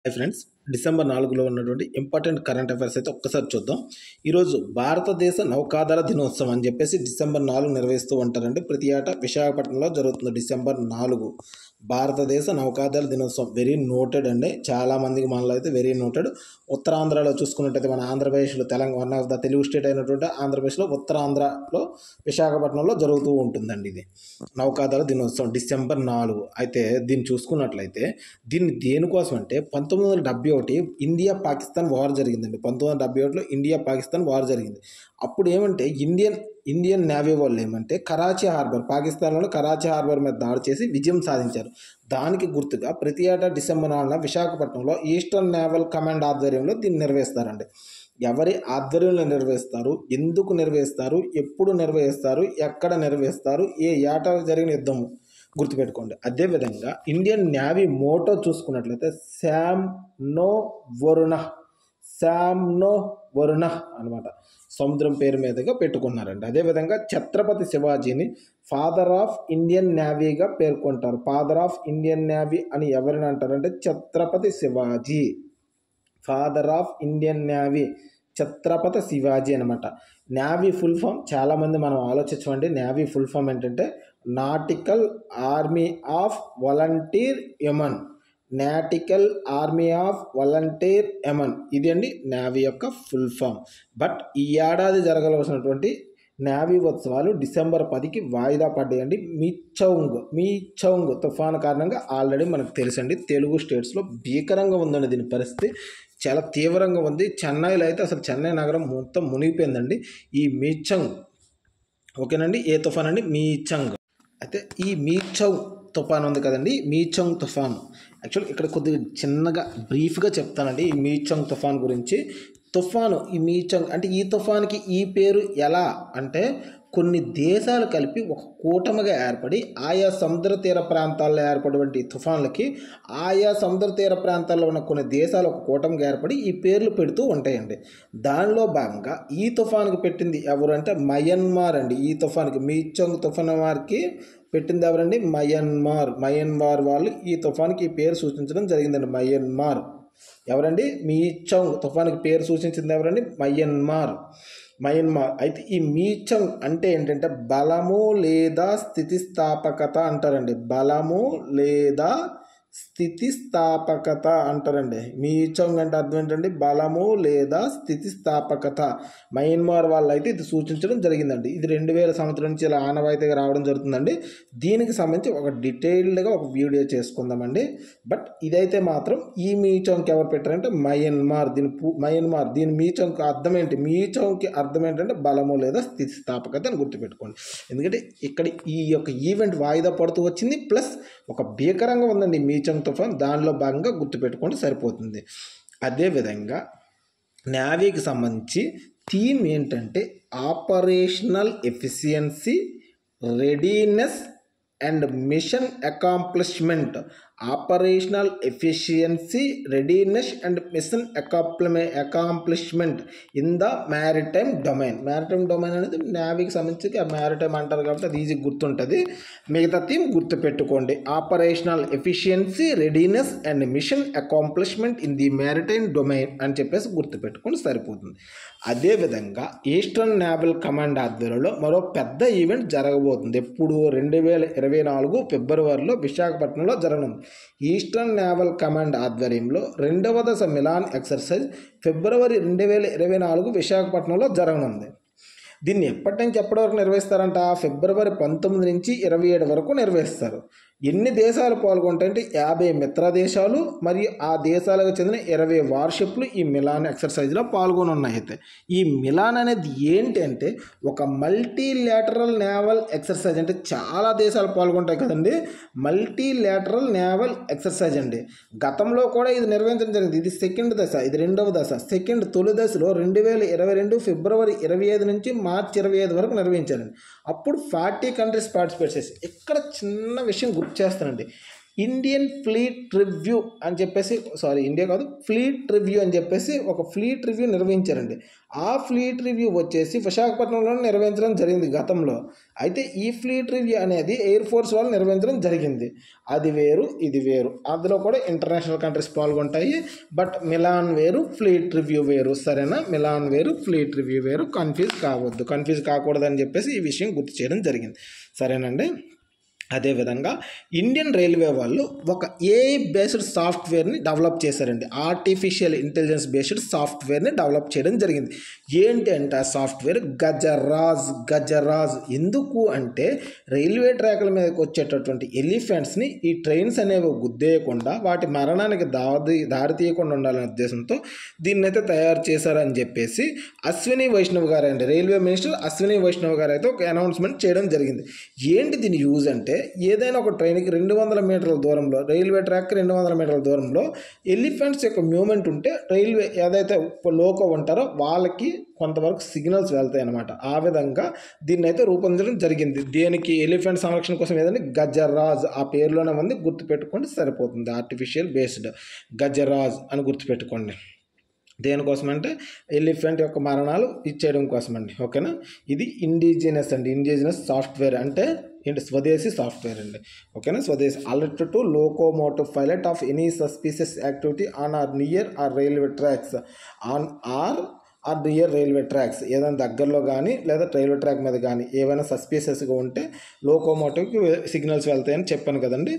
hi friends December నాలుగులో ఉన్నటువంటి important current affairs అయితే ఒక్కసారి చూద్దాం ఈరోజు భారతదేశ నౌకాదళ దినోత్సవం అని చెప్పేసి డిసెంబర్ నాలుగు నిర్వహిస్తూ ఉంటారండి ప్రతి ఏటా విశాఖపట్నంలో జరుగుతుంది డిసెంబర్ నాలుగు భారతదేశ నౌకాదళ దినోత్సవం వెరీ నోటెడ్ అండి చాలామందికి మనలో అయితే వెరీ నోటెడ్ ఉత్తరాంధ్రలో చూసుకున్నట్టయితే మన ఆంధ్రప్రదేశ్లో Telangana one of the Telugu state అయినటువంటి ఆంధ్రప్రదేశ్లో ఉత్తరాంధ్రలో విశాఖపట్నంలో జరుగుతూ ఉంటుందండి ఇది నౌకాదళ దినోత్సవం డిసెంబర్ నాలుగు అయితే దీన్ని చూసుకున్నట్లయితే దీన్ని దేనికోసం అంటే పంతొమ్మిది వందల డెబ్బై ఒకటి ఇండియా పాకిస్తాన్ వార్ జరిగిందండి పంతొమ్మిది వందల డెబ్బై ఒకటిలో ఇండియా పాకిస్తాన్ వార్ జరిగింది అప్పుడు ఏమంటే ఇండియన్ ఇండియన్ నేవీ వాళ్ళు ఏమంటే కరాచీ హార్బర్ పాకిస్తాన్లోని కరాచీ హార్బర్ మీద దాడి చేసి విజయం సాధించారు దానికి గుర్తుగా ప్రతి ఏటా డిసెంబర్ నాలుగున విశాఖపట్నంలో ఈస్టర్న్ నేవల్ కమాండ్ ఆధ్వర్యంలో దీన్ని నిర్వహిస్తారండి ఎవరి ఆధ్వర్యంలో నిర్వహిస్తారు ఎందుకు నిర్వహిస్తారు ఎప్పుడు నిర్వహిస్తారు ఎక్కడ నిర్వహిస్తారు ఏ ఏటా జరిగిన యుద్ధం గుర్తుపెట్టుకోండి అదేవిధంగా ఇండియన్ నేవీ మోటో చూసుకున్నట్లయితే శామ్ నో వరుణ శామ్ నో వరుణ అనమాట సముద్రం పేరు మీదుగా పెట్టుకున్నారండి అదేవిధంగా ఛత్రపతి శివాజీని ఫాదర్ ఆఫ్ ఇండియన్ నేవీగా పేర్కొంటారు ఫాదర్ ఆఫ్ ఇండియన్ నేవీ అని ఎవరిని అంటారంటే Chhatrapati Shivaji father of Indian navy Chhatrapati Shivaji అనమాట నేవీ ఫుల్ ఫామ్ చాలామంది మనం ఆలోచించమండి నేవీ ఫుల్ ఫామ్ ఏంటంటే nautical army of volunteer yeomen nautical army of volunteer yeomen ఇది అండి నేవీ యొక్క ఫుల్ ఫామ్ బట్ ఈ ఏడాది జరగవలసినటువంటి నేవీ ఉత్సవాలు డిసెంబర్ పదికి వాయిదా పడ్డాయండి మీచౌంగ్ మీచౌంగ్ తుఫాను కారణంగా ఆల్రెడీ మనకు తెలుసండి తెలుగు స్టేట్స్లో భీకరంగా ఉందండి దీని పరిస్థితి చాలా తీవ్రంగా ఉంది చెన్నైలో అయితే అసలు చెన్నై నగరం మొత్తం మునిగిపోయిందండి ఈ మీచంగ్ ఓకేనండి ఏ తుఫాన్ అండి మీచంగ్ అయితే ఈ మీచౌ తుఫాన్ ఉంది కదండి మీచంగ్ తుఫాన్ యాక్చువల్ ఇక్కడ కొద్దిగా చిన్నగా బ్రీఫ్గా చెప్తానండి ఈ మీచంగ్ తుఫాన్ గురించి తుఫాను ఈ మీచంగ్ అంటే ఈ తుఫాన్కి ఈ పేరు ఎలా అంటే కొన్ని దేశాలు కలిపి ఒక కూటమిగా ఏర్పడి ఆయా సముద్ర తీర ప్రాంతాల్లో ఏర్పడినటువంటి తుఫాన్లకి ఆయా సముద్ర తీర ప్రాంతాల్లో ఉన్న కొన్ని దేశాలు ఒక కూటమిగా ఏర్పడి ఈ పేర్లు పెడుతూ ఉంటాయండి దానిలో భాగంగా ఈ తుఫాన్కి పెట్టింది ఎవరు అంటే మయన్మార్ అండి ఈ తుఫాన్కి మీచంగ్ తుఫాన్ వారికి పెట్టింది ఎవరండి మయన్మార్ మయన్మార్ వాళ్ళు ఈ తుఫాన్కి ఈ పేరు సూచించడం జరిగిందండి మయన్మార్ ఎవరండి మీచంగ్ తుఫాన్కి పేరు సూచించింది ఎవరండి మయన్మార్ మయన్మార్ అయితే ఈ మీచంగ్ అంటే ఏంటంటే బలము లేదా స్థితిస్థాపకత అంటారండి బలము లేదా స్థితిస్థాపకత అంటారండి మీచంగ్ అంటే అర్థం ఏంటండి బలము లేదా స్థితిస్థాపకత మయన్మార్ వాళ్ళు అయితే ఇది సూచించడం జరిగిందండి ఇది రెండు వేల సంవత్సరం నుంచి ఇలా ఆనవాయితీగా రావడం జరుగుతుందండి దీనికి సంబంధించి ఒక డీటెయిల్డ్గా ఒక వీడియో చేసుకుందామండి బట్ ఇదైతే మాత్రం ఈ మీచంగ్కి ఎవరు పెట్టారంటే మయన్మార్ దీని పూ- మయన్మార్ దీని మీచంగ్కి అర్థం ఏంటి మీచంగ్కి అర్థం ఏంటంటే బలము లేదా స్థితిస్థాపకత అని గుర్తుపెట్టుకోండి ఎందుకంటే ఇక్కడ ఈ యొక్క ఈవెంట్ వాయిదా పడుతూ వచ్చింది ప్లస్ ఒక భీకరంగా ఉందండి మీచంగ్ తుఫాన్ దానిలో భాగంగా గుర్తుపెట్టుకుంటే సరిపోతుంది అదేవిధంగా నేవీకి సంబంధించి థీమ్ ఏంటంటే operational efficiency readiness and mission accomplishment operational efficiency readiness and mission అకాంప్లిమె accomplishment in the maritime domain maritime domain అనేది నేవీకి సంబంధించి ఆ మ్యారిటైమ్ అంటారు కాబట్టి అది ఈజీ గుర్తుంటుంది మిగతా థీమ్ గుర్తుపెట్టుకోండి operational efficiency readiness and mission accomplishment in the maritime domain అని చెప్పేసి గుర్తుపెట్టుకొని సరిపోతుంది అదేవిధంగా ఈస్టర్న్ నేవల్ కమాండ్ ఆధ్వర్యంలో మరో పెద్ద ఈవెంట్ జరగబోతుంది ఎప్పుడు రెండు వేల ఇరవై నాలుగు ఫిబ్రవరిలో విశాఖపట్నంలో జరగనుంది ఈస్టర్న్ నేవల్ కమాండ్ ఆధ్వర్యంలో రెండవ దశ మిలాన్ ఎక్సర్సైజ్ ఫిబ్రవరి రెండు వేల ఇరవై నాలుగు విశాఖపట్నంలో జరగనుంది దీన్ని ఎప్పటి నుంచి ఎప్పటి వరకు నిర్వహిస్తారంట ఫిబ్రవరి పంతొమ్మిది నుంచి ఇరవై ఏడు వరకు నిర్వహిస్తారు ఎన్ని దేశాలు పాల్గొంటాయంటే యాభై మిత్ర దేశాలు మరియు ఆ దేశాలకు చెందిన ఇరవై వార్షిప్లు ఈ మిలాన్ ఎక్సర్సైజ్లో పాల్గొనున్నాయి అయితే ఈ మిలాన్ అనేది ఏంటి అంటే ఒక మల్టీ లాటరల్ నేవల్ ఎక్సర్సైజ్ అంటే చాలా దేశాలు పాల్గొంటాయి కదండి మల్టీ లాటరల్ నేవల్ ఎక్సర్సైజ్ అండి గతంలో కూడా ఇది నిర్వహించడం జరిగింది ఇది సెకండ్ దశ ఇది రెండవ దశ సెకండ్ తొలి దశలో రెండు వేల ఇరవై రెండు ఫిబ్రవరి ఇరవై ఐదు నుంచి మార్చి ఇరవై ఐదు వరకు నిర్వహించారండి అప్పుడు ఫార్టీ కంట్రీస్ పార్టిసిపేట్ చేసి ఇక్కడ చిన్న విషయం గుర్తు చేస్తానండి ఇండియన్ ఫ్లీట్ రివ్యూ అని చెప్పేసి సారీ ఇండియా కాదు ఫ్లీట్ రివ్యూ అని చెప్పేసి ఒక ఫ్లీట్ రివ్యూ నిర్వహించారండి ఆ ఫ్లీట్ రివ్యూ వచ్చేసి విశాఖపట్నంలో నిర్వహించడం జరిగింది గతంలో అయితే ఈ ఫ్లీట్ రివ్యూ అనేది ఎయిర్ ఫోర్స్ వాళ్ళు నిర్వహించడం జరిగింది అది వేరు ఇది వేరు అందులో కూడా ఇంటర్నేషనల్ కంట్రీస్ పాల్గొంటాయి బట్ మిలాన్ వేరు ఫ్లీట్ రివ్యూ వేరు సరేనా మిలాన్ వేరు ఫ్లీట్ రివ్యూ వేరు కన్ఫ్యూజ్ కావద్దు కన్ఫ్యూజ్ కాకూడదని చెప్పేసి ఈ విషయం గుర్తు చేయడం జరిగింది సరేనండి అదేవిధంగా ఇండియన్ రైల్వే వాళ్ళు ఒక ఏఐ బేస్డ్ సాఫ్ట్వేర్ని డెవలప్ చేశారండి ఆర్టిఫిషియల్ ఇంటెలిజెన్స్ బేస్డ్ సాఫ్ట్వేర్ని డెవలప్ చేయడం జరిగింది ఏంటి అంటే ఆ సాఫ్ట్వేర్ గజరాజ్ గజరాజ్ ఎందుకు అంటే రైల్వే ట్రాక్ల మీదకి వచ్చేటటువంటి ఎలిఫెంట్స్ని ఈ ట్రైన్స్ అనేవి గుద్దేయకుండా వాటి మరణానికి దారి దారి తీయకుండా ఉండాలనే ఉద్దేశంతో దీన్ని అయితే తయారు చేశారని చెప్పేసి అశ్విని వైష్ణవ్ గారు అండి రైల్వే మినిస్టర్ అశ్విని వైష్ణవ్ గారు అయితే ఒక అనౌన్స్మెంట్ చేయడం జరిగింది ఏంటి దీని యూజ్ అంటే ఏదైనా ఒక ట్రైన్కి రెండు వందల మీటర్ల దూరంలో రైల్వే ట్రాక్ రెండు వందల మీటర్ల దూరంలో ఎలిఫెంట్స్ యొక్క మూమెంట్ ఉంటే రైల్వే ఏదైతే లోకో ఉంటారో వాళ్ళకి కొంతవరకు సిగ్నల్స్ వెళ్తాయి అనమాట ఆ విధంగా దీన్ని అయితే రూపొందించడం జరిగింది దేనికి ఎలిఫెంట్ సంరక్షణ కోసం ఏదంటే గజరాజ్ ఆ పేరులోనే ఉంది గుర్తుపెట్టుకోండి సరిపోతుంది ఆర్టిఫిషియల్ బేస్డ్ గజరాజ్ అని గుర్తుపెట్టుకోండి దేనికోసం అంటే ఎలిఫెంట్ యొక్క మరణాలు ఇచ్చేయడం కోసం అండి ఓకేనా ఇది ఇండిజినస్ అండి ఇండిజినస్ సాఫ్ట్వేర్ అంటే ఏంటి స్వదేశీ సాఫ్ట్వేర్ అండి ఓకేనా స్వదేశీ alert to locomotive pilot of any suspicious activity on or near or railway tracks on or or near railway tracks ఏదైనా దగ్గరలో కానీ లేదా రైల్వే ట్రాక్ మీద కానీ ఏవైనా సస్పీషియస్గా ఉంటే లోకోమోటివ్కి సిగ్నల్స్ వెళ్తాయని చెప్పాను కదండి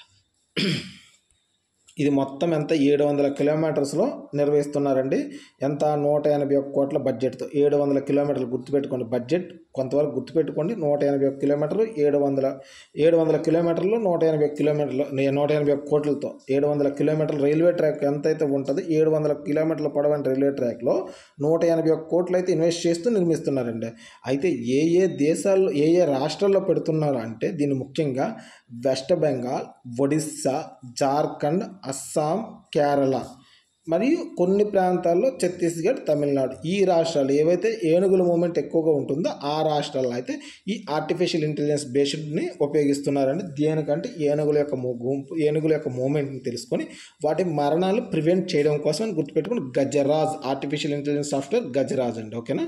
ఇది మొత్తం ఎంత ఏడు వందల కిలోమీటర్స్లో నిర్వహిస్తున్నారండి ఎంత నూట ఎనభై ఒక్క కోట్ల బడ్జెట్తో ఏడు వందల కిలోమీటర్లు గుర్తుపెట్టుకోండి బడ్జెట్ కొంతవరకు గుర్తుపెట్టుకోండి నూట ఎనభై ఒక్క కిలోమీటర్లు ఏడు వందల ఏడు వందల కిలోమీటర్లు నూట ఎనభై ఒక్క కిలోమీటర్లు నే- నూట ఎనభై ఒక్క కోట్లతో ఏడు వందల కిలోమీటర్ల రైల్వే ట్రాక్ ఎంత అయితే ఉంటుందో ఏడు వందల కిలోమీటర్ల పొడవైన రైల్వే ట్రాక్లో నూట ఎనభై ఒక్క కోట్లు అయితే ఇన్వెస్ట్ చేస్తూ నిర్మిస్తున్నారండి అయితే ఏ ఏ దేశాల్లో ఏ ఏ రాష్ట్రాల్లో పెడుతున్నారు అంటే దీన్ని ముఖ్యంగా వెస్ట్ బెంగాల్ ఒడిస్సా జార్ఖండ్ అస్సాం కేరళ మరియు కొన్ని ప్రాంతాల్లో ఛత్తీస్గఢ్ తమిళనాడు ఈ రాష్ట్రాలు ఏవైతే ఏనుగుల మూమెంట్ ఎక్కువగా ఉంటుందో ఆ రాష్ట్రాల్లో అయితే ఈ ఆర్టిఫిషియల్ ఇంటెలిజెన్స్ బేస్డ్ని ఉపయోగిస్తున్నారండి దేనికంటే ఏనుగుల యొక్క మూ- గుంపు ఏనుగుల యొక్క మూమెంట్ని తెలుసుకొని వాటి మరణాలు ప్రివెంట్ చేయడం కోసం అని గుర్తుపెట్టుకుని Gajraj artificial intelligence software Gajraj అండి ఓకేనా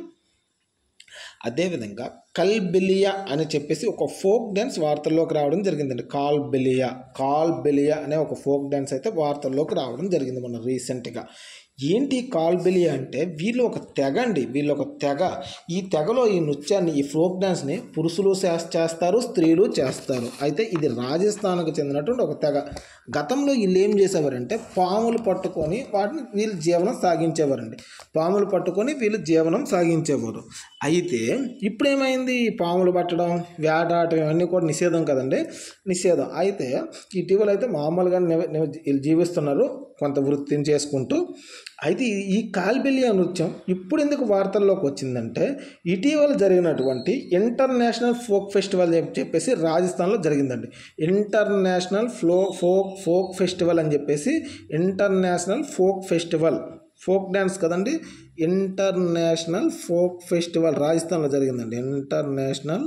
అదేవిధంగా కల్బెలియా అని చెప్పేసి ఒక ఫోక్ డ్యాన్స్ వార్తల్లోకి రావడం జరిగిందండి కాల్బెలియా కాల్బెలియా అనే ఒక ఫోక్ డ్యాన్స్ అయితే వార్తల్లోకి రావడం జరిగింది మొన్న రీసెంట్గా ఏంటి కాల్బెలియా అంటే వీళ్ళు ఒక తెగ అండి వీళ్ళు ఒక తెగ ఈ తెగలో ఈ నృత్యాన్ని ఈ ఫోక్ డ్యాన్స్ని పురుషులు చేస్- చేస్తారు స్త్రీలు చేస్తారు అయితే ఇది రాజస్థాన్కు చెందినటువంటి ఒక తెగ గతంలో వీళ్ళు ఏం చేసేవారంటే పాములు పట్టుకొని వాటిని వీళ్ళు జీవనం సాగించేవారండి పాములు పట్టుకొని వీళ్ళు జీవనం సాగించేవారు అయితే ఇప్పుడు ఏమైంది ఈ పాములు పట్టడం వేటాడటం ఇవన్నీ కూడా నిషేధం కదండి నిషేధం అయితే ఇటీవల అయితే మామూలుగా నివ- నివ- వీళ్ళు జీవిస్తున్నారు కొంత వృత్తిని చేసుకుంటూ అయితే ఈ- ఈ కాల్బెలియా నృత్యం ఇప్పుడు ఎందుకు వార్తల్లోకి వచ్చిందంటే ఇటీవల జరిగినటువంటి ఇంటర్నేషనల్ ఫోక్ ఫెస్టివల్ అని చెప్పేసి రాజస్థాన్లో జరిగిందండి international flow folk folk festival అని చెప్పేసి international folk festival folk dance కదండి ఇంటర్నేషనల్ ఫోక్ ఫెస్టివల్ రాజస్థాన్లో జరిగిందండి international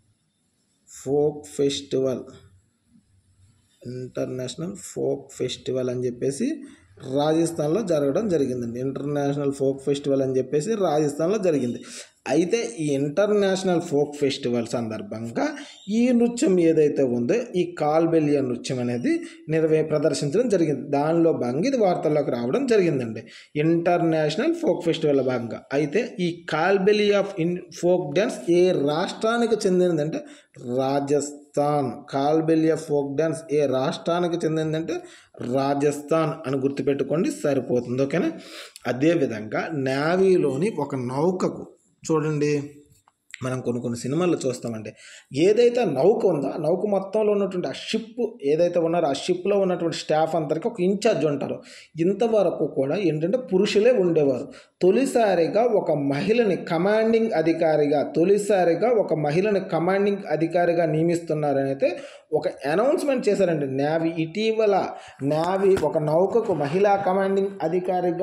folk festival international folk festival అని చెప్పేసి రాజస్థాన్లో జరగడం జరిగిందండి ఇంటర్నేషనల్ ఫోక్ ఫెస్టివల్ అని చెప్పేసి రాజస్థాన్లో జరిగింది అయితే ఈ ఇంటర్నేషనల్ ఫోక్ ఫెస్టివల్ సందర్భంగా ఈ నృత్యం ఏదైతే ఉందో ఈ కాల్బెలియా నృత్యం అనేది నిర్వహి ప్రదర్శించడం జరిగింది దానిలో భాగంగా ఇది వార్తల్లోకి రావడం జరిగిందండి ఇంటర్నేషనల్ ఫోక్ ఫెస్టివల్ భాగంగా అయితే ఈ కాల్బెలియా ఇన్ ఫోక్ డ్యాన్స్ ఏ రాష్ట్రానికి చెందినదంటే రాజస్థాన్ కాల్బెలియా ఫోక్ డ్యాన్స్ ఏ రాష్ట్రానికి చెందిందంటే రాజస్థాన్ అని గుర్తుపెట్టుకోండి సరిపోతుంది ఓకేనా అదేవిధంగా నేవీలోని ఒక నౌకకు చూడండి మనం కొన్ని కొన్ని సినిమాల్లో చూస్తామండి ఏదైతే నౌక ఉందో ఆ నౌక మొత్తంలో ఉన్నటువంటి ఆ షిప్ ఏదైతే ఉన్నారో ఆ షిప్లో ఉన్నటువంటి స్టాఫ్ అందరికీ ఒక ఇన్ఛార్జ్ ఉంటారు ఇంతవరకు కూడా ఏంటంటే పురుషులే ఉండేవారు తొలిసారిగా ఒక మహిళని కమాండింగ్ అధికారిగా తొలిసారిగా ఒక మహిళని కమాండింగ్ అధికారిగా నియమిస్తున్నారని అయితే ఒక అనౌన్స్మెంట్ చేశారండి నేవీ ఇటీవల నేవీ ఒక నౌకకు మహిళా కమాండింగ్ అధికారిగా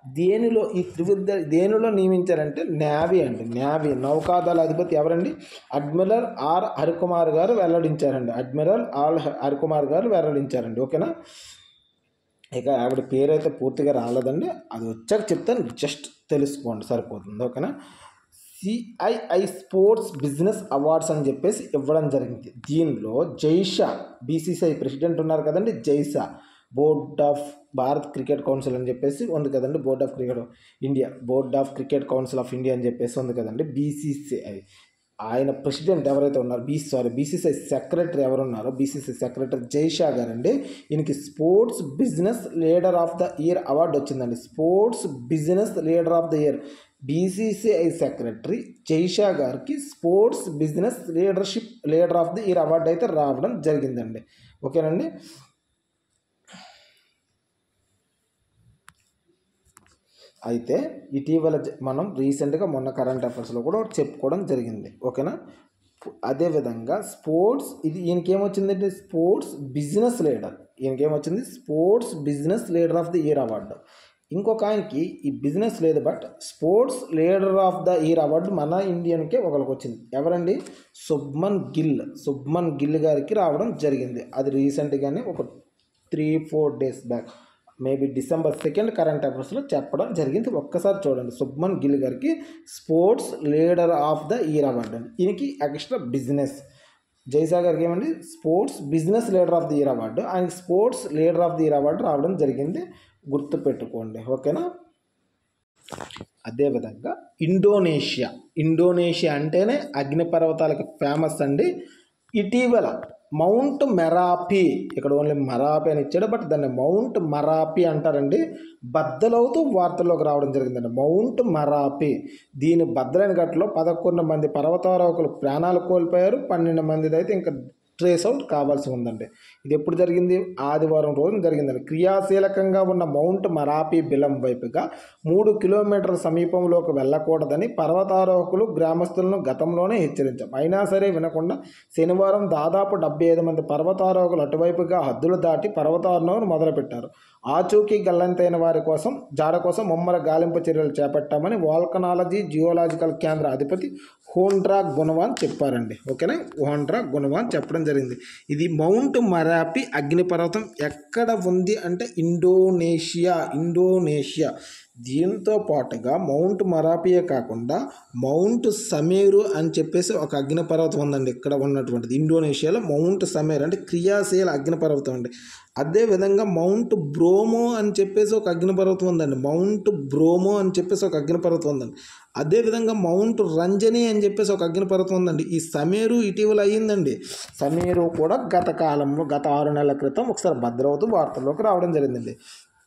దేనిలో ఈ త్రివిధ దేనిలో నియమించారంటే నేవీ అండి నేవీ నౌకాదళ అధిపతి ఎవరండి అడ్మిరల్ ఆర్ హరికుమార్ గారు వెల్లడించారండి అడ్మిరల్ ఆర్ హరికుమార్ గారు వెల్లడించారండి ఓకేనా ఇక ఆవిడ పేరు అయితే పూర్తిగా రాలేదండి అది వచ్చాక చెప్తాను జస్ట్ తెలుసుకోండి సరిపోతుంది ఓకేనా సిఐఐ స్పోర్ట్స్ బిజినెస్ అవార్డ్స్ అని చెప్పేసి ఇవ్వడం జరిగింది దీనిలో జైషా బీసీసీఐ ప్రెసిడెంట్ ఉన్నారు కదండి Jay Shah board of Bharat cricket council అని చెప్పేసి ఉంది కదండి board of cricket India board of cricket council of India అని చెప్పేసి ఉంది కదండి బీసీసీఐ ఆయన ప్రెసిడెంట్ ఎవరైతే ఉన్నారు బీ సారీ బీసీసీఐ సెక్రటరీ ఎవరున్నారో బీసీసీఐ సెక్రటరీ జైషా గారండి ఈయనకి sports business leader of the year award వచ్చిందండి sports business leader of the year BCCI secretary Jay Shah గారికి sports business leadership leader of the year award అయితే రావడం జరిగిందండి ఓకేనండి అయితే ఇటీవల జ- మనం రీసెంట్గా మొన్న కరెంట్ అఫైర్స్లో కూడా ఒకటి చెప్పుకోవడం జరిగింది ఓకేనా అదేవిధంగా స్పోర్ట్స్ ఇది ఈయనకేమొచ్చిందంటే స్పోర్ట్స్ బిజినెస్ లీడర్ ఈయనకేమొచ్చింది sports business leader of the year award ఇంకొక ఆయనకి ఈ బిజినెస్ లేదు but sports leader of the year award మన ఇండియన్కే ఒకరికి వచ్చింది ఎవరండి శుభ్మన్ గిల్ శుభ్మన్ గిల్ గారికి రావడం జరిగింది అది రీసెంట్గానే ఒక three four days back maybe December second current అఫైర్స్లో చెప్పడం జరిగింది ఒక్కసారి చూడండి శుభ్మన్ గిల్ గారికి sports leader of the year award అండి ఈయనకి ఎక్స్ట్రా బిజినెస్ జైసా గారికి ఏమండి sports business leader of the year award ఆయనకి sports leader of the year award రావడం జరిగింది గుర్తుపెట్టుకోండి ఓకేనా అదేవిధంగా ఇండోనేషియా ఇండోనేషియా అంటేనే అగ్నిపర్వతాలకి ఫేమస్ అండి ఇటీవల మౌంట్ మెరాపి ఇక్కడ ఓన్లీ మరాపి అని ఇచ్చాడు బట్ దాన్ని మౌంట్ మరాపి అంటారండి బద్దలవుతూ వార్తల్లోకి రావడం జరిగిందండి మౌంట్ మరాపి దీని బద్దలైన ఘట్టలో పదకొండు మంది పర్వతారోహకులు ప్రాణాలు కోల్పోయారు పన్నెండు మంది అయితే ఇంకా ట్రేస్ అవుట్ కావాల్సి ఉందండి ఇది ఎప్పుడు జరిగింది ఆదివారం రోజున జరిగిందండి క్రియాశీలకంగా ఉన్న మౌంట్ మరాపి బిలం వైపుగా మూడు కిలోమీటర్ల సమీపంలోకి వెళ్ళకూడదని పర్వతారోహకులు గ్రామస్తులను గతంలోనే హెచ్చరించాం అయినా సరే వినకుండా శనివారం దాదాపు డెబ్బై ఐదు మంది పర్వతారోహకులు అటువైపుగా హద్దులు దాటి పర్వతారోహణను మొదలుపెట్టారు ఆచూకీ గల్లంతైన వారి కోసం జాడ కోసం ముమ్మర గాలింపు చర్యలు చేపట్టామని వాల్కనాలజీ జియోలాజికల్ కేంద్ర అధిపతి హోండ్రా గుణవాన్ చెప్పారండి ఓకేనా హోండ్రా గుణవాన్ చెప్పడం జరిగింది ఇది మౌంట్ మరాపి అగ్నిపర్వతం ఎక్కడ ఉంది అంటే ఇండోనేషియా ఇండోనేషియా దీంతో పాటుగా మౌంట్ మరాపియే కాకుండా మౌంట్ సమేరు అని చెప్పేసి ఒక అగ్నిపర్వతం ఉందండి ఇక్కడ ఉన్నటువంటిది ఇండోనేషియాలో మౌంట్ సమేర్ అంటే క్రియాశీల అగ్నిపర్వతం అండి అదేవిధంగా మౌంట్ బ్రోమో అని చెప్పేసి ఒక అగ్నిపర్వతం ఉందండి మౌంట్ బ్రోమో అని చెప్పేసి ఒక అగ్నిపర్వతం ఉందండి అదేవిధంగా మౌంట్ రంజని అని చెప్పేసి ఒక అగ్నిపర్వతం ఉందండి ఈ సమేరు ఇటీవల అయ్యిందండి సమేరు కూడా గత కాలంలో గత ఆరు నెలల క్రితం ఒకసారి భద్రవతు వార్తల్లోకి రావడం జరిగిందండి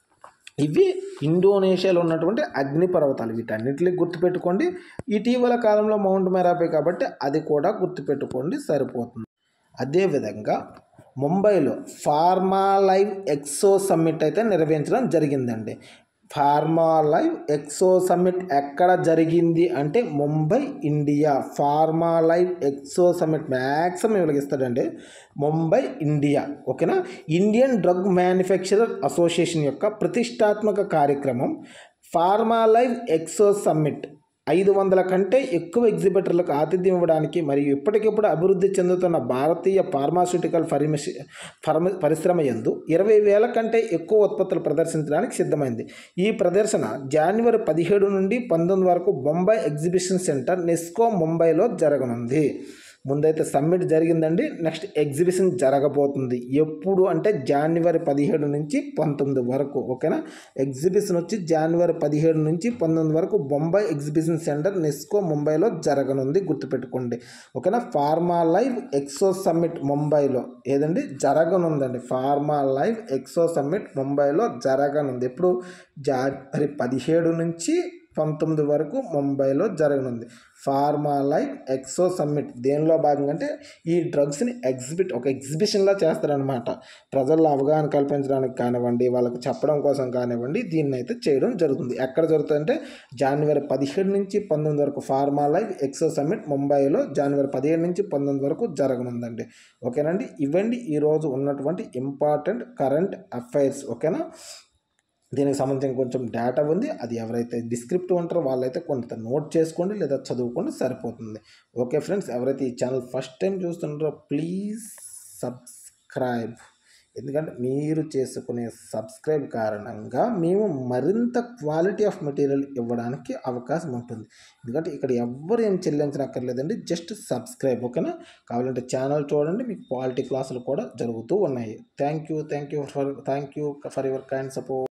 ఇవి ఇండోనేషియాలో ఉన్నటువంటి అగ్నిపర్వతాలు వీటన్నిటిని గుర్తుపెట్టుకోండి ఇటీవల కాలంలో మౌంట్ మెరాపే కాబట్టి అది కూడా గుర్తుపెట్టుకోండి సరిపోతుంది అదేవిధంగా ముంబైలో ఫార్మా లైవ్ ఎక్సో సమ్మిట్ అయితే నిర్వహించడం జరిగిందండి ఫార్మా లైవ్ ఎక్సో సమ్మిట్ ఎక్కడ జరిగింది అంటే Mumbai India pharma live expo summit maximum వెలిగిస్తాడండి ముంబై ఇండియా ఓకేనా ఇండియన్ డ్రగ్ మ్యానుఫ్యాక్చరర్ అసోసియేషన్ యొక్క ప్రతిష్టాత్మక కార్యక్రమం ఫార్మా లైవ్ ఎక్సో సమ్మిట్ ఐదు వందల కంటే ఎక్కువ ఎగ్జిబిటర్లకు ఆతిథ్యం ఇవ్వడానికి మరియు ఇప్పటికిప్పుడు అభివృద్ధి చెందుతున్న భారతీయ ఫార్మాస్యూటికల్ ఫర్మసి ఫర్మ పరిశ్రమ యందు ఇరవై వేల కంటే ఎక్కువ ఉత్పత్తులు ప్రదర్శించడానికి సిద్ధమైంది ఈ ప్రదర్శన జనవరి పదిహేడు నుండి పంతొమ్మిది వరకు బొంబాయి ఎగ్జిబిషన్ సెంటర్ నెస్కో ముంబైలో జరగనుంది ముందైతే సమ్మిట్ జరిగిందండి నెక్స్ట్ ఎగ్జిబిషన్ జరగబోతుంది ఎప్పుడు అంటే జనవరి పదిహేడు నుంచి పంతొమ్మిది వరకు ఓకేనా ఎగ్జిబిషన్ వచ్చి జనవరి పదిహేడు నుంచి పంతొమ్మిది వరకు బొంబాయి ఎగ్జిబిషన్ సెంటర్ నెస్కో ముంబైలో జరగనుంది గుర్తుపెట్టుకోండి ఓకేనా ఫార్మా లైవ్ ఎక్సో సమ్మిట్ ముంబైలో ఏదండి జరగనుందండి ఫార్మా లైవ్ ఎక్సో సమ్మిట్ ముంబైలో జరగనుంది ఎప్పుడు జనవరి పదిహేడు నుంచి పంతొమ్మిది వరకు ముంబైలో జరగనుంది ఫార్మా లైవ్ ఎక్సో సమ్మిట్ దేనిలో భాగంగా అంటే ఈ డ్రగ్స్ని ఎగ్జిబిట్ ఒక ఎగ్జిబిషన్లా చేస్తారనమాట ప్రజల్లో అవగాహన కల్పించడానికి కానివ్వండి వాళ్ళకి చెప్పడం కోసం కానివ్వండి దీన్ని అయితే చేయడం జరుగుతుంది ఎక్కడ జరుగుతుందంటే జనవరి పదిహేడు నుంచి పంతొమ్మిది వరకు ఫార్మా లైవ్ ఎక్సో సమ్మిట్ ముంబైలో జనవరి పదిహేడు నుంచి పంతొమ్మిది వరకు జరగనుందండి ఓకేనండి ఇవ్వండి ఈరోజు ఉన్నటువంటి ఇంపార్టెంట్ కరెంట్ అఫైర్స్ ఓకేనా దీనికి సంబంధించిన కొంచెం డేటా ఉంది అది ఎవరైతే డిస్క్రిప్టివ్ ఉంటారో వాళ్ళైతే కొంత నోట్ చేసుకోండి లేదా చదువుకోండి సరిపోతుంది ఓకే ఫ్రెండ్స్ ఎవరైతే ఈ ఛానల్ ఫస్ట్ టైం చూస్తున్నారో ప్లీజ్ సబ్స్క్రైబ్ ఎందుకంటే మీరు చేసుకునే సబ్స్క్రైబ్ కారణంగా మేము మరింత క్వాలిటీ ఆఫ్ మెటీరియల్ ఇవ్వడానికి అవకాశం ఉంటుంది ఎందుకంటే ఇక్కడ ఎవ్వరు ఏం చెల్లించనక్కర్లేదండి జస్ట్ సబ్స్క్రైబ్ ఓకేనా కావాలంటే ఛానల్ చూడండి మీకు క్వాలిటీ క్లాసులు కూడా జరుగుతూ ఉన్నాయి thank you thank you for thank you for your kind support